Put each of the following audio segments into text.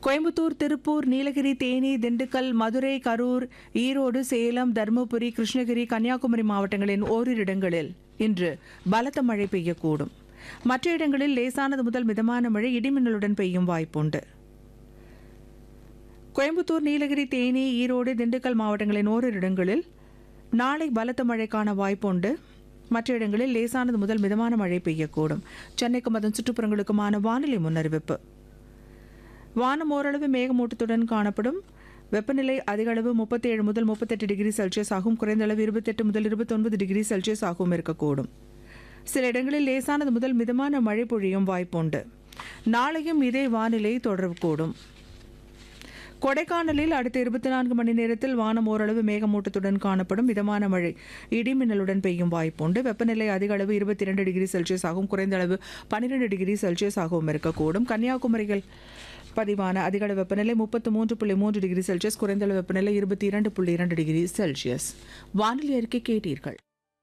கோயம்புத்தூர் திருப்பூர் நீலகிரி தேனி திண்டுக்கல் மதுரை கரூர் ஈரோடு சேலம் தருமபுரி கிருஷ்ணகிரி கன்னியாகுமரி மாவட்டங்களின் ஓரிரு இடங்களில் இன்று பலத்த மழை பெய்யக்கூடும் மற்ற இடங்களில் லேசானது முதல் மிதமான மழை இடிமின்னலுடன் பெய்யும் வாய்ப்புண்டு கோயம்புத்தூர் நீலகிரி தேனி ஈரோடு திண்டுக்கல் மாவட்டங்களின் ஓரிரு இடங்களில் நாளை பலத்த மழைக்கான வாய்ப்புண்டு மற்ற இடங்களில் லேசானது முதல் மிதமான மழை பெய்யக்கூடும் சென்னைக்கும் அதன் சுற்றுப்புறங்களுக்குமான வானிலை முன்னறிவிப்பு வானம் ஓரளவு மேகமூட்டத்துடன் காணப்படும் வெப்பநிலை அதிக அளவு முப்பத்தேழு முதல் முப்பத்தெட்டு டிகிரி செல்சியஸ் ஆகும் குறைந்த அளவு இருபத்தெட்டு முதல் இருபத்தொன்பது டிகிரி செல்சியஸ் ஆகவும் இருக்கக்கூடும் சில இடங்களில் லேசானது முதல் மிதமான மழை பொழியும் வாய்ப்புண்டு நாளையும் இதே வானிலை தொடரக்கூடும் கொடைக்கானலில் அடுத்த இருபத்தி நான்கு மணி நேரத்தில் வானம் ஓரளவு மேகமூட்டத்துடன் காணப்படும் மிதமான மழை இடிமின்னலுடன் பெய்யும் வாய்ப்புண்டு வெப்பநிலை அதிக அளவு இருபத்தி இரண்டு டிகிரி செல்சியஸ் ஆகும் குறைந்த அளவு பன்னிரெண்டு டிகிரி செல்சியஸ் ஆகவும் இருக்கக்கூடும் கன்னியாகுமரியில் பதிவான அதிக அளவு வெப்பநிலை முப்பத்து மூன்று புள்ளி மூன்று டிகிரி செல்சியஸ் குறைந்த அளவு வெப்பநிலை இருபத்தி இரண்டு புள்ளி இரண்டு டிகிரி செல்சியஸ் வானிலை அறிக்கை கேட்டீர்கள்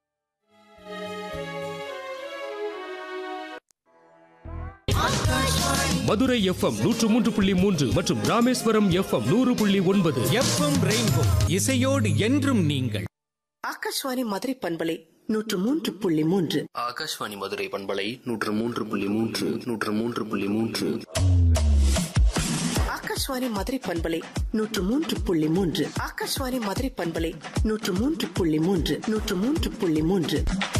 மதுரை எஃப்எம் நூற்று மூன்று புள்ளி மூன்று மற்றும் ராமேஸ்வரம் எஃப்எம் நூறு புள்ளி ஒன்பது எஃப்எம் ரெயின்போ இசையோடு என்றும் நீங்கள் ஆகாஷ்வாணி மதுரை பண்பலை நூற்று மூன்று புள்ளி மூன்று ஆகாஷ்வாணி மதுரை பண்பலை நூற்று மூன்று புள்ளி மூன்று நூற்று மூன்று புள்ளி மூன்று ஆகாஷ்வாணி மதுரை பண்பலை நூற்று மூன்று புள்ளி மூன்று ஆகாஷ்வாணி மதுரை பண்பலை நூற்று மூன்று புள்ளி மூன்று நூற்று மூன்று புள்ளி மூன்று